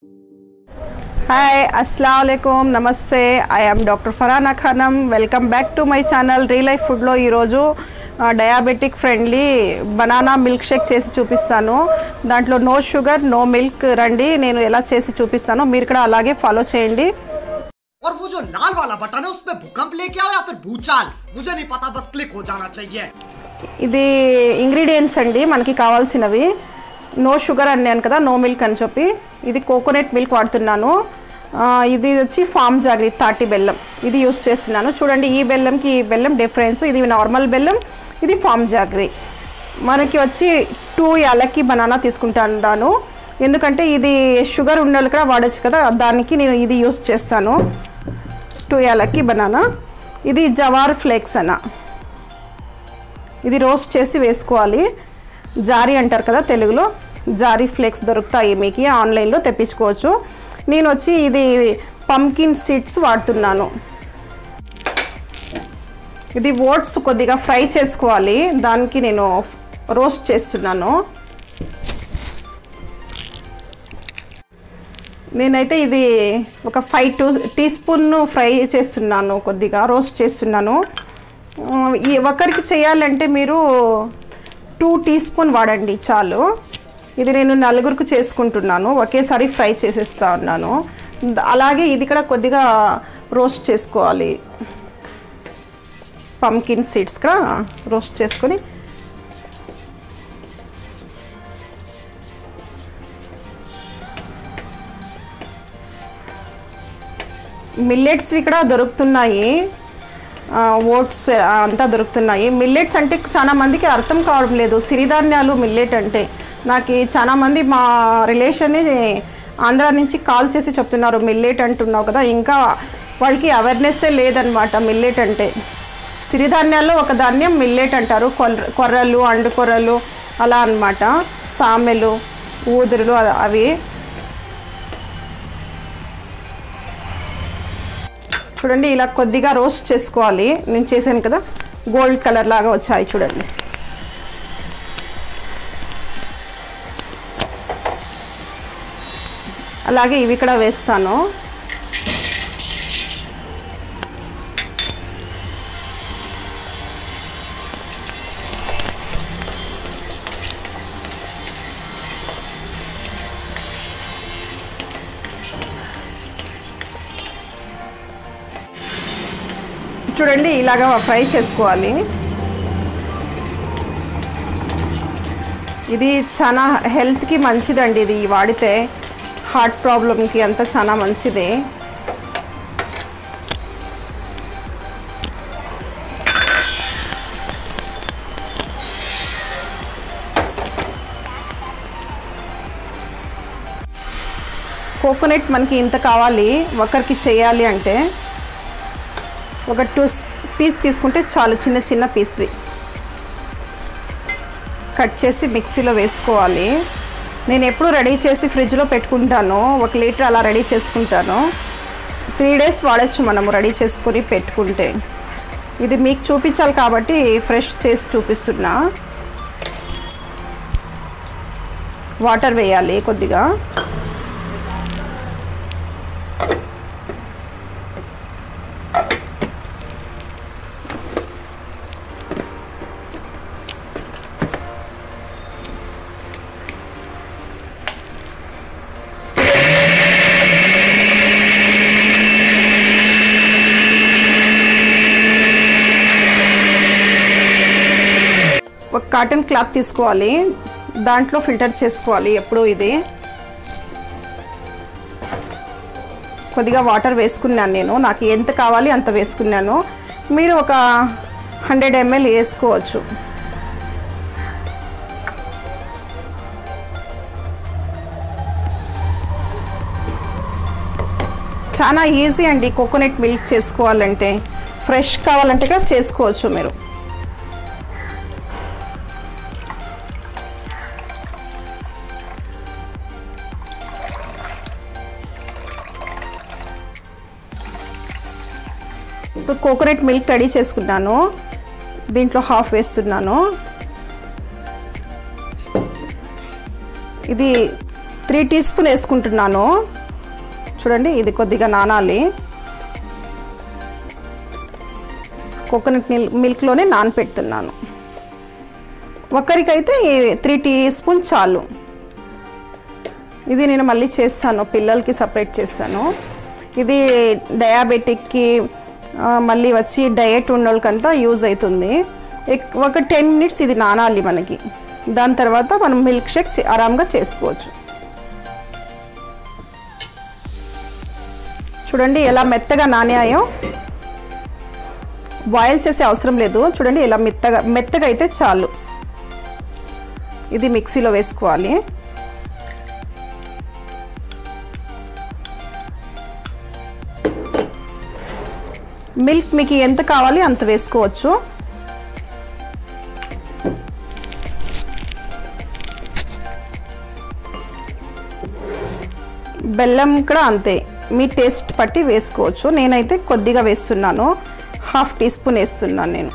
hi అస్సలం అయికం నమస్తే I'm doctor Farana Khanam welcome back to my channel re life ఫుడ్లో ఈరోజు diabetic friendly banana milkshake చేసి చూపిస్తాను దాంట్లో నో షుగర్ నో మిల్క్ రండి నేను ఎలా చేసి చూపిస్తానో మీరు కూడా అలాగే ఫాలో చేయండి और वो जो लाल वाला बटन है उसमें भूकंप लेके आओ या फिर भूचाल मुझे नहीं पता बस क्लिक हो जाना चाहिए ఇది ఇంగ్రీడియంట్స్ అండి మనకి కావాల్సినవి నో షుగర్ అన్నాను కదా నో మిల్క్ అని చెప్పి ఇది కోకోనట్ మిల్క్ వాడుతున్నాను ఆ, ఇది వచ్చి ఫామ్ జాగ్రీ తాటి బెల్లం ఇది యూస్ చేస్తున్నాను చూడండి ఈ బెల్లంకి ఈ బెల్లం డిఫరెన్స్ ఇది నార్మల్ బెల్లం ఇది ఫామ్ జాగ్రీ మనకి వచ్చి టూ యాలక్కి బనానా తీసుకుంటాను ఎందుకంటే ఇది షుగర్ ఉండలు కూడా వాడచ్చు కదా దానికి నేను ఇది యూస్ చేస్తాను టూ యాలక్కి బనానా ఇది జవార్ ఫ్లేక్స్ అన్న ఇది రోస్ట్ చేసి వేసుకోవాలి జారీ అంటారు కదా తెలుగులో జారీ ఫ్లేక్స్ దొరుకుతాయి మీకు ఆన్లైన్లో తెప్పించుకోవచ్చు నేను వచ్చి ఇది పంకిన్ సీడ్స్ వాడుతున్నాను ఇది ఓట్స్ కొద్దిగా ఫ్రై చేసుకోవాలి దానికి నేను రోస్ట్ చేస్తున్నాను నేనైతే ఇది ఒక five two teaspoon fry చేస్తున్నాను కొద్దిగా రోస్ట్ చేస్తున్నాను ఆ, ఈ ఒకరికి చేయాలంటే మీరు టూ టీ స్పూన్ వాడండి చాలు ఇది నేను నలుగురికి చేసుకుంటున్నాను ఒకేసారి ఫ్రై చేసేస్తా ఉన్నాను ద- అలాగే ఇది కూడా కొద్దిగా రోస్ట్ చేసుకోవాలి పంకిన్ సీడ్స్ కూడా రోస్ట్ చేసుకొని మిల్లెట్స్వి కూడా దొరుకుతున్నాయి ఓట్స్ అంతా దొరుకుతున్నాయి మిల్లెట్స్ అంటే చాలా మందికి అర్థం కావడం లేదు సిరిధాన్యాలు మిల్లెట్ అంటే నాకు చాలా మంది మా రిలేషన్ ఆంధ్ర నుంచి కాల్ చేసి చెప్తున్నారు మిల్లెట్ అంటున్నావు కదా ఇంకా వాళ్ళకి అవేర్నెస్సే లేదనమాట మిల్లెట్ అంటే సిరిధాన్యాల్లో ఒక ధాన్యం మిల్లెట్ అంటారు కొర్ర కొర్రలు అండు కొర్రలు అలా అన్నమాట సామెలు ఊదురులు అ- అవి చూడండి ఇలా కొద్దిగా రోస్ట్ చేసుకోవాలి నేను చేశాను కదా గోల్డ్ కలర్ లాగా వచ్చాయి చూడండి అలాగే ఇవి కూడా వేస్తాను చూడండి ఇలాగా ఫ్రై చేసుకోవాలి ఇది చాలా హెల్త్కి మంచిదండి ఇది వాడితే హార్ట్ ప్రాబ్లంకి అంతా చాలా మంచిది కోకోనట్ మనకి ఇంత కావాలి ఒకరికి చేయాలి అంటే ఒక టూ పీస్ తీసుకుంటే చాలు చిన్న చిన్న పీస్వి కట్ చేసి మిక్సీలో వేసుకోవాలి నేను ఎప్పుడు రెడీ చేసి ఫ్రిడ్జ్లో పెట్టుకుంటాను ఒక లీటర్ అలా రెడీ చేసుకుంటాను త్రీ డేస్ వాడచ్చు మనము రెడీ చేసుకొని పెట్టుకుంటే ఇది మీకు చూపించాలి కాబట్టి ఫ్రెష్ చేసి చూపిస్తున్నా వాటర్ వేయాలి కొద్దిగా ఒక కాటన్ క్లాత్ తీసుకోవాలి దాంట్లో ఫిల్టర్ చేసుకోవాలి ఎప్పుడు ఇది కొద్దిగా వాటర్ వేసుకున్నాను నేను నాకు ఎంత కావాలి అంత వేసుకున్నాను మీరు ఒక హండ్రెడ్ ఎంఎల్ వేసుకోవచ్చు చాలా ఈజీ అండి కోకోనట్ మిల్క్ చేసుకోవాలంటే ఫ్రెష్ కావాలంటే కూడా చేసుకోవచ్చు మీరు ఇప్పుడు కోకోనట్ మిల్క్ రెడీ చేసుకున్నాను దీంట్లో హాఫ్ వేస్తున్నాను ఇది త్రీ టీ స్పూన్ వేసుకుంటున్నాను చూడండి ఇది కొద్దిగా నానాలి కోకోనట్ మిల్ మిల్క్లోనే నానపెడుతున్నాను ఒకరికైతే త్రీ టీ స్పూన్ చాలు ఇది నేను మళ్ళీ చేస్తాను పిల్లలకి సపరేట్ చేస్తాను ఇది డయాబెటిక్కి ఆ, మళ్ళీ వచ్చి డయట్ ఉన్నోళ్ళకంతా యూజ్ అవుతుంది ఎక్- ఒక టెన్ మినిట్స్ ఇది నానాలి మనకి దాని తర్వాత మనం మిల్క్ షేక్ చే- ఆరాంగా చేసుకోవచ్చు చూడండి ఎలా మెత్తగా నానాయో బాయిల్ చేసే అవసరం లేదు చూడండి ఇలా మెత్తగా మెత్తగా అయితే చాలు ఇది మిక్సీలో వేసుకోవాలి మిల్క్ మీకు ఎంత కావాలి అంత వేసుకోవచ్చు బెల్లం కూడా అంతే మీ టేస్ట్ పట్టి వేసుకోవచ్చు నేనైతే కొద్దిగా వేస్తున్నాను హాఫ్ టీ స్పూన్ వేస్తున్నాను నేను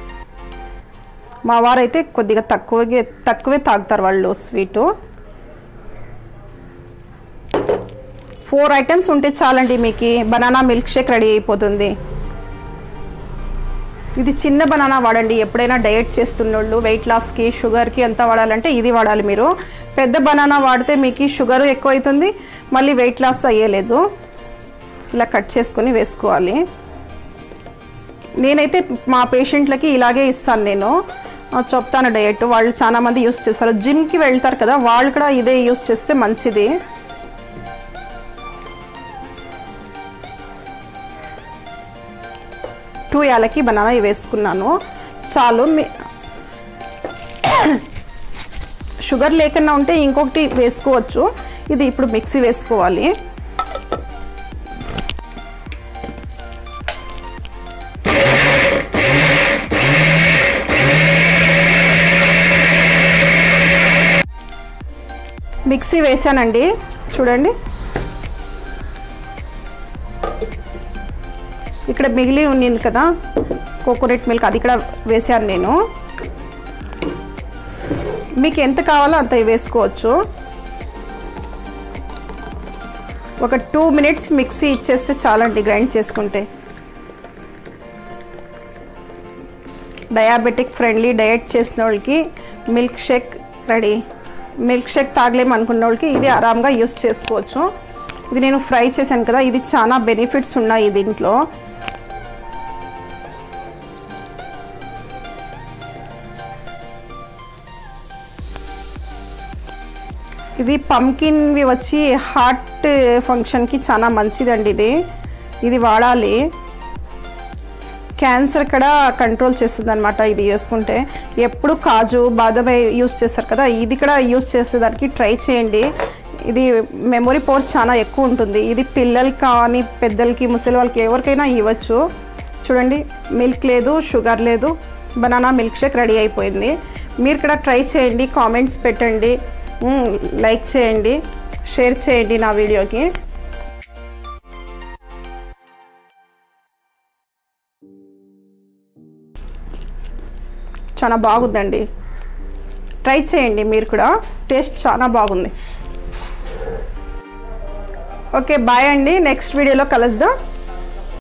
మా వారైతే కొద్దిగా తక్కువగా తక్కువే తాగుతారు వాళ్ళు స్వీటు ఫోర్ ఐటమ్స్ ఉంటే చాలండి మీకు బనానా మిల్క్ షేక్ రెడీ అయిపోతుంది ఇది చిన్న బనానా వాడండి ఎప్పుడైనా డయట్ చేస్తున్నోళ్ళు వెయిట్ లాస్కి షుగర్కి ఎంత వాడాలంటే ఇది వాడాలి మీరు పెద్ద బనానా వాడితే మీకు షుగర్ ఎక్కువ అవుతుంది మళ్ళీ వెయిట్ లాస్ అయ్యేలేదు ఇలా కట్ చేసుకొని వేసుకోవాలి నేనైతే మా పేషెంట్లకి ఇలాగే ఇస్తాను నేను ఆ, చెప్తాను డయట్ వాళ్ళు చాలా మంది యూస్ చేస్తారు జిమ్కి వెళ్తారు కదా వాళ్ళు కూడా ఇదే యూస్ చేస్తే మంచిది టూ యాలకి బనానా ఇవి వేసుకున్నాను చాలు మీ షుగర్ లేకుండా ఉంటే ఇంకొకటి వేసుకోవచ్చు ఇది ఇప్పుడు మిక్సీ వేసుకోవాలి మిక్సీ వేసానండి చూడండి ఇక్కడ మిగిలి ఉన్నింది కదా కోకోనట్ మిల్క్ అది కూడా వేసాను నేను మీకు ఎంత కావాలో అంత వేసుకోవచ్చు ఒక టూ మినిట్స్ మిక్సీ ఇచ్చేస్తే చాలండి గ్రైండ్ చేసుకుంటే డయాబెటిక్ ఫ్రెండ్లీ డయట్ చేసిన వాళ్ళకి milkshake ready milkshake తాగలేము అనుకున్న వాళ్ళకి ఇది ఆరామ్గా యూస్ చేసుకోవచ్చు ఇది నేను ఫ్రై చేశాను కదా ఇది చాలా బెనిఫిట్స్ ఉన్నాయి దీంట్లో ఇది పంకిన్వి వచ్చి హార్ట్ ఫంక్షన్కి చాలా మంచిదండి ఇది ఇది వాడాలి క్యాన్సర్ కూడా కంట్రోల్ చేస్తుంది అనమాట ఇది వేసుకుంటే ఎప్పుడు కాజు బాదమే యూస్ చేస్తారు కదా ఇది కూడా యూస్ చేసేదానికి ట్రై చేయండి ఇది మెమొరీ పవర్ చాలా ఎక్కువ ఉంటుంది ఇది పిల్లలకి కానీ పెద్దలకి ముసలి వాళ్ళకి ఎవరికైనా ఇవ్వచ్చు చూడండి మిల్క్ లేదు షుగర్ లేదు బనానా మిల్క్ షేక్ రెడీ అయిపోయింది మీరు కూడా ట్రై చేయండి కామెంట్స్ పెట్టండి మ్, లైక్ చేయండి షేర్ చేయండి నా వీడియోకి చాలా బాగుందండి ట్రై చేయండి మీరు కూడా టేస్ట్ చాలా బాగుంది ఓకే బాయ్ అండి నెక్స్ట్ వీడియోలో కలుద్దాం